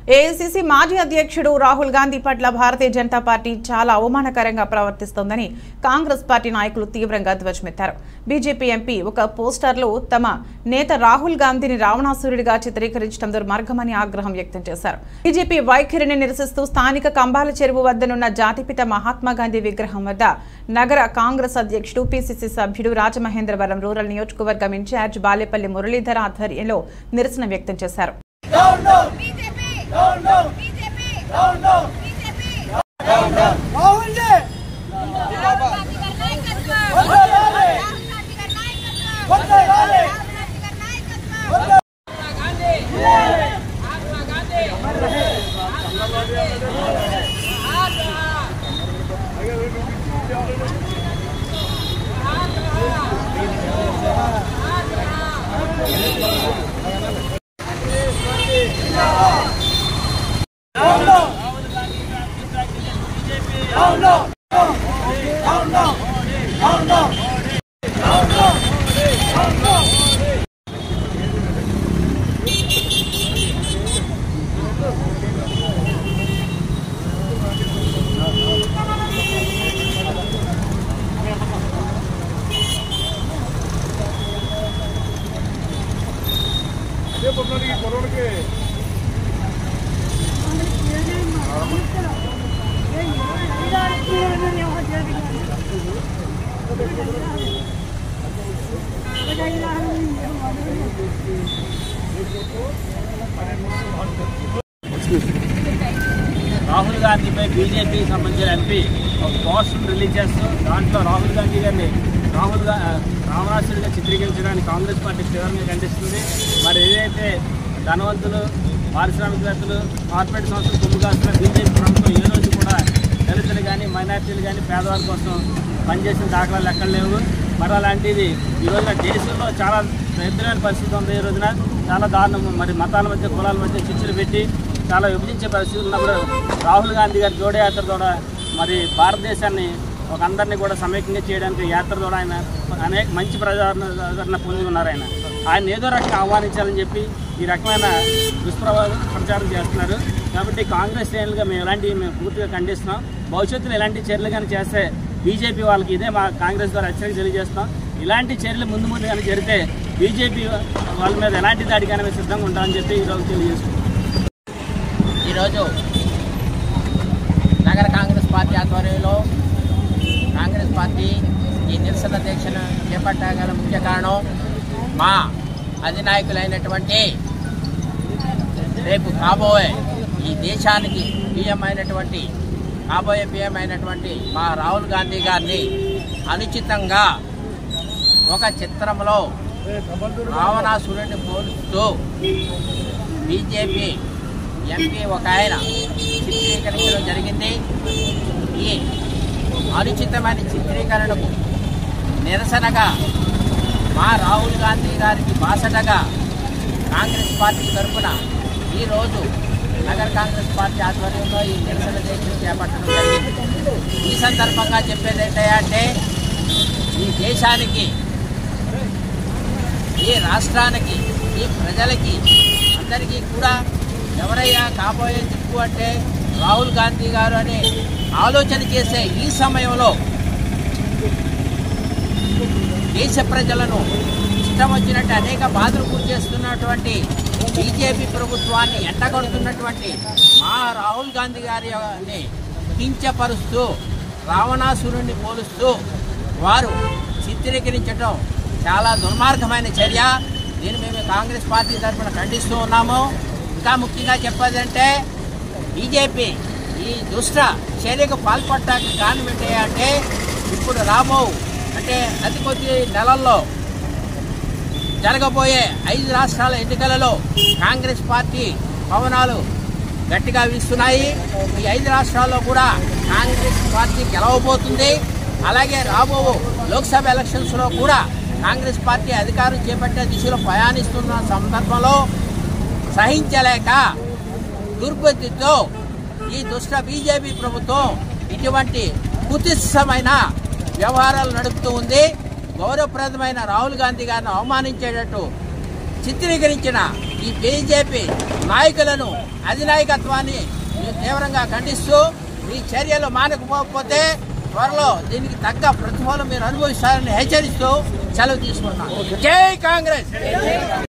AICC మాజీ అధ్యక్షుడు రాహుల్ గాంధీ పట్ల భారతీయ జనతా పార్టీ చాలా అవమానకరంగా ప్రవర్తిస్తోందని కాంగ్రెస్ పార్టీ నాయకులు తీవ్రంగా ధ్వజమెత్తారు బీజేపీ ఎంపీ ఒక పోస్టర్లో తమ నేత రాహుల్ గాంధీని రావణాసురుడిగా చిత్రీకరించడం దుర్మార్గమని ఆగ్రహం వ్యక్తం చేశారు బీజేపీ వైఖరిని నిరసిస్తూ స్థానిక కంబాల చెరువు వద్దనున్న జాతిపిత మహాత్మా గాంధీ విగ్రహం వద్ద నగర కాంగ్రెస్ అధ్యక్షుడు పీసీసీ సభ్యుడు రాజమహేంద్రవరం రూరల్ నియోజకవర్గం ఇన్ఛార్జ్ బాలేపల్లి మురళీధర ఆధ్వర్యంలో నిరసన వ్యక్తం చేశారు BJP BJP BJP Rahul ji Rahul Gandhi గారి నాయకత్వం వందనాలి. రాహుల్ గాంధీ గారి నాయకత్వం వందనాలి. రాహుల్ గాంధీ గారి నాయకత్వం రాహుల్ గాంధీపై బీజేపీకి సంబంధించిన ఎంపీ ఒక పోస్టర్ రిలీజ్ చేస్తూ దాంట్లో రాహుల్ గాంధీ గారిని రాహుల్ గా రావణాసుడిగా చిత్రీకరించడానికి కాంగ్రెస్ పార్టీ తీవ్రంగా ఖండిస్తుంది మరి ఏదైతే ధనవంతులు పారిశ్రామికవేత్తలు కార్పొరేట్ సంస్థలు కొమ్ము కాస్తున్న బీజేపీ ప్రభుత్వం ఏ రోజు కూడా దళితులు కానీ మైనార్టీలు కానీ పేదవాళ్ళ కోసం పనిచేసిన దాఖలాలు ఎక్కడ లేవు మరి అలాంటిది ఈ రోజున దేశంలో చాలా దరిద్రమైన పరిస్థితి ఉంది ఈ రోజున చాలా దారుణం మరి మతాల మధ్య కులాల మధ్య చిచ్చులు పెట్టి చాలా విభజించే పరిస్థితి ఉన్నప్పుడు రాహుల్ గాంధీ గారి జోడయాత్ర ద్వారా మరి భారతదేశాన్ని ఒక అందరినీ కూడా సమైక్యంగా చేయడానికి యాత్ర ద్వారా ఆయన అనేక మంచి ప్రజాదరణ పొంది ఉన్నారు ఆయన ఆయన ఏదో రకంగా ఆహ్వానించాలని చెప్పి ఈ రకమైన దుష్ప్రభావం ప్రచారం చేస్తున్నారు కాబట్టి కాంగ్రెస్ శ్రేణులుగా మేము ఎలాంటివి మేము పూర్తిగా ఖండిస్తున్నాం భవిష్యత్తులో ఎలాంటి చర్యలు కానీ చేస్తే బీజేపీ వాళ్ళకి ఇదే మా కాంగ్రెస్ ద్వారా హెచ్చరిక తెలియజేస్తున్నాం ఇలాంటి చర్యలు ముందు ముందు కానీ జరిగితే బీజేపీ వాళ్ళ మీద ఎలాంటి దాడికైనా మేము సిద్ధంగా ఉంటామని చెప్పి ఈరోజు తెలియజేస్తున్నాం ఈరోజు నగర కాంగ్రెస్ పార్టీ ఆధ్వర్యంలో కాంగ్రెస్ పార్టీ ఈ నిరసన దీక్షను చేపట్టగల ముఖ్య కారణం మా అధినాయకులైనటువంటి రేపు కాబోయే ఈ దేశానికి పిఎం అయినటువంటి కాబోయే పిఎం అయినటువంటి మా రాహుల్ గాంధీ గారిని అనుచితంగా ఒక చిత్రంలో రావణాసురుడిని పోలుస్తూ బీజేపీ ఎంపీ ఒక ఆయన చిత్రీకరించడం జరిగింది ఈ అనుచితమైన చిత్రీకరణకు నిరసనగా మా రాహుల్ గాంధీ గారికి బాసటగా కాంగ్రెస్ పార్టీ తరఫున ఈరోజు నగర కాంగ్రెస్ పార్టీ ఆధ్వర్యంలో ఈ నిరసన దీక్షను చేపట్టడం జరిగింది ఈ సందర్భంగా చెప్పేది ఏంటంటే ఈ దేశానికి ఈ రాష్ట్రానికి ఈ ప్రజలకి అందరికీ కూడా ఎవరయ్యా కాబోయే దిక్కు అంటే రాహుల్ గాంధీ గారు అనే ఆలోచన చేసే ఈ సమయంలో దేశ ప్రజలను ఇష్టం వచ్చినట్టు అనేక బాధలు గురి చేస్తున్నటువంటి బీజేపీ ప్రభుత్వాన్ని ఎండగొడుతున్నటువంటి మా రాహుల్ గాంధీ గారిని కించపరుస్తూ రావణాసురుణ్ణి పోలుస్తూ వారు చిత్రీకరించడం చాలా దుర్మార్గమైన చర్య దీన్ని మేము కాంగ్రెస్ పార్టీ తరఫున ఖండిస్తూ ఉన్నాము ఇంకా ముఖ్యంగా చెప్పేదంటే బీజేపీ ఈ దుష్ట చర్యకు పాల్పడటానికి కారణం ఏంటి అంటే ఇప్పుడు రాబో అంటే అతి కొద్ది నెలల్లో జరగబోయే ఐదు రాష్ట్రాల ఎన్నికలలో కాంగ్రెస్ పార్టీ పవనాలు గట్టిగా వీస్తున్నాయి ఈ ఐదు రాష్ట్రాల్లో కూడా కాంగ్రెస్ పార్టీ గెలవబోతుంది అలాగే రాబో లోక్సభ ఎలక్షన్స్లో కూడా కాంగ్రెస్ పార్టీ అధికారం చేపట్టే దిశలో ప్రయాణిస్తున్న సందర్భంలో సహించలేక దుర్బుద్ధితో ఈ దుష్ట బీజేపీ ప్రభుత్వం ఇటువంటి కుతిష్టమైన వ్యవహారాలు నడుపుతూ ఉంది గౌరవప్రదమైన రాహుల్ గాంధీ గారిని అవమానించేటట్టు చిత్రీకరించిన ఈ బీజేపీ నాయకులను అధినాయకత్వాన్ని మేము తీవ్రంగా ఖండిస్తూ ఈ చర్యలు మానకపోతే త్వరలో దీనికి తగ్గ ప్రతిఫలం మీరు అనుభవిస్తారని హెచ్చరిస్తూ సెలవు తీసుకున్నాం జై కాంగ్రెస్